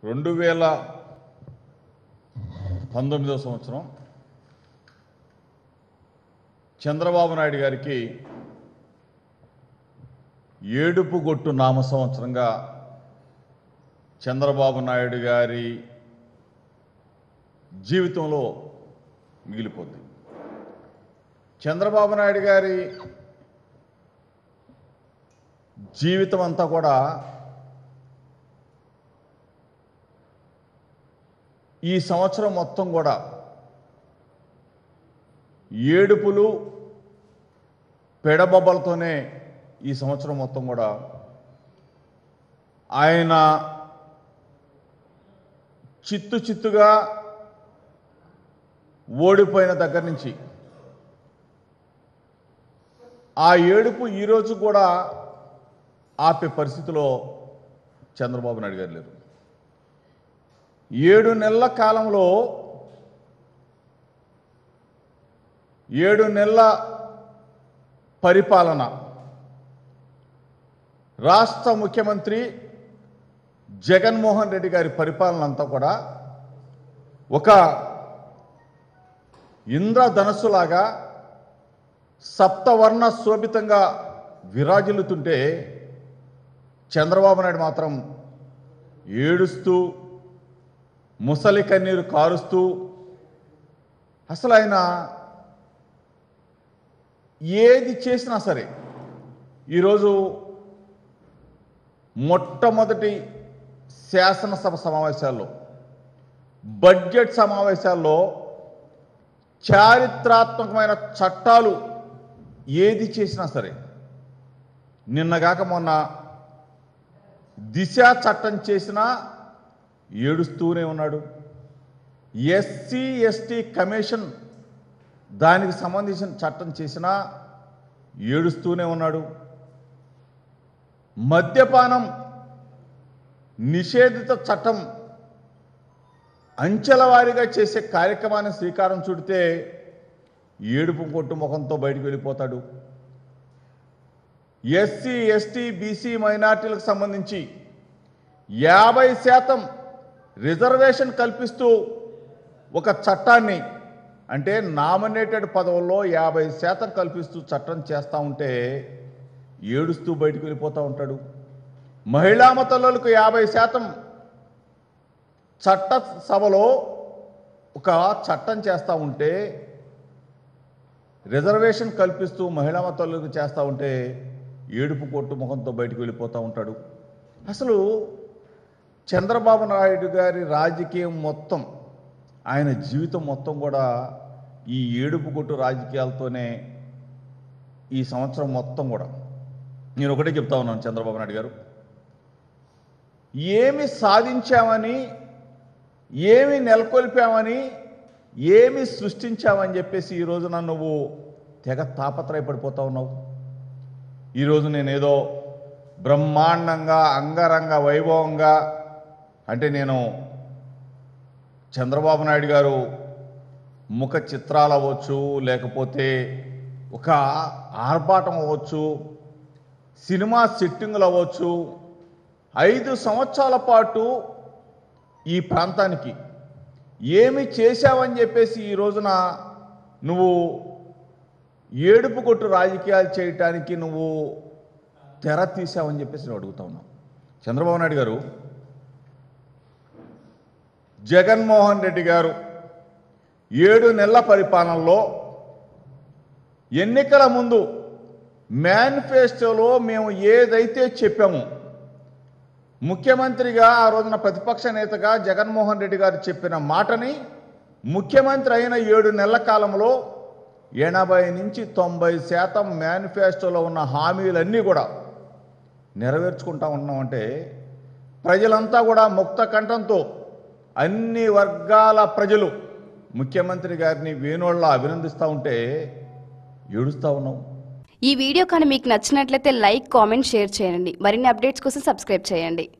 రెండు వేల పంతొమ్మిదవ సంవత్సరం చంద్రబాబు నాయుడు గారికి ఏడుపు గొట్టు నామ సంవత్సరంగా చంద్రబాబు నాయుడు గారి జీవితంలో మిగిలిపోద్ది చంద్రబాబు నాయుడు గారి జీవితం అంతా కూడా ఈ సంవత్సరం మొత్తం కూడా ఏడుపులు పెడబొబ్బలతోనే ఈ సంవత్సరం మొత్తం కూడా ఆయన చిత్తు చిత్తుగా ఓడిపోయిన దగ్గర నుంచి ఆ ఏడుపు ఈరోజు కూడా ఆపే పరిస్థితిలో చంద్రబాబు నాయుడు గారు లేరు ఏడు నెలల కాలంలో ఏడు నెలల పరిపాలన రాష్ట్ర ముఖ్యమంత్రి జగన్మోహన్ రెడ్డి గారి పరిపాలన అంతా కూడా ఒక ఇంద్రధనస్సులాగా సప్తవర్ణ శోభితంగా విరాజిల్లుతుంటే చంద్రబాబు నాయుడు మాత్రం ఏడుస్తూ ముసలి కన్నీరు కారుస్తూ అసలు ఆయన ఏది చేసినా సరే ఈరోజు మొట్టమొదటి శాసనసభ సమావేశాల్లో బడ్జెట్ సమావేశాల్లో చారిత్రాత్మకమైన చట్టాలు ఏది చేసినా సరే నిన్నగాక మొన్న దిశ చట్టం చేసినా ఏడుస్తూనే ఉన్నాడు ఎస్సీ ఎస్టీ కమిషన్ దానికి సంబంధించిన చట్టం చేసినా ఏడుస్తూనే ఉన్నాడు మద్యపానం నిషేధిత చట్టం అంచెల వారీగా చేసే కార్యక్రమాన్ని శ్రీకారం చుడితే ఏడుపు కొట్టు ముఖంతో బయటకు వెళ్ళిపోతాడు ఎస్సీ ఎస్టీ బీసీ మైనార్టీలకు సంబంధించి యాభై శాతం రిజర్వేషన్ కల్పిస్తూ ఒక చట్టాన్ని అంటే నామినేటెడ్ పదవుల్లో యాభై శాతం కల్పిస్తూ చట్టం చేస్తూ ఉంటే ఏడుస్తూ బయటకు వెళ్ళిపోతూ ఉంటాడు మహిళా మతలకు యాభై శాతం చట్ట సభలో ఒక చట్టం చేస్తూ ఉంటే రిజర్వేషన్ కల్పిస్తూ మహిళా మతలకు చేస్తూ ఉంటే ఏడుపు కొట్టు ముఖంతో బయటకు వెళ్ళిపోతూ ఉంటాడు అసలు చంద్రబాబు నాయుడు గారి రాజకీయం మొత్తం ఆయన జీవితం మొత్తం కూడా ఈ ఏడుపు కొట్టు రాజకీయాలతోనే ఈ సంవత్సరం మొత్తం కూడా నేను ఒకటే చెప్తా ఉన్నాను చంద్రబాబు నాయుడు గారు ఏమి సాధించామని ఏమి నెలకొల్పామని ఏమి సృష్టించామని చెప్పేసి ఈ రోజున నువ్వు తెగ తాపత్రయపడిపోతా ఉన్నావు ఈరోజు నేనేదో బ్రహ్మాండంగా అంగరంగ వైభవంగా అంటే నేను చంద్రబాబు నాయుడు గారు ముఖ చిత్రాలు అవ్వచ్చు లేకపోతే ఒక ఆర్భాటం అవ్వచ్చు సినిమా సెట్టింగులు అవ్వచ్చు ఐదు సంవత్సరాల పాటు ఈ ప్రాంతానికి ఏమి చేశావని చెప్పేసి ఈ రోజున నువ్వు ఏడుపు కొట్టు రాజకీయాలు చేయటానికి నువ్వు తెర తీసావని చెప్పేసి నేను అడుగుతా ఉన్నావు చంద్రబాబు నాయుడు గారు జగన్మోహన్ రెడ్డి గారు ఏడు నెలల పరిపాలనలో ఎన్నికల ముందు మేనిఫెస్టోలో మేము ఏదైతే చెప్పామో ముఖ్యమంత్రిగా ఆ రోజున ప్రతిపక్ష నేతగా జగన్మోహన్ రెడ్డి గారు చెప్పిన మాటని ముఖ్యమంత్రి అయిన ఏడు నెలల కాలంలో ఎనభై నుంచి తొంభై శాతం మేనిఫెస్టోలో ఉన్న హామీలన్నీ కూడా నెరవేర్చుకుంటా ఉన్నామంటే ప్రజలంతా కూడా ముక్త కంఠంతో అన్ని వర్గాల ప్రజలు ముఖ్యమంత్రి గారిని వేణోళ్ళ అభినందిస్తూ ఉంటే ఏడుస్తూ ఉన్నాం ఈ వీడియో కానీ మీకు నచ్చినట్లయితే లైక్ కామెంట్ షేర్ చేయండి మరిన్ని అప్డేట్స్ కోసం సబ్స్క్రైబ్ చేయండి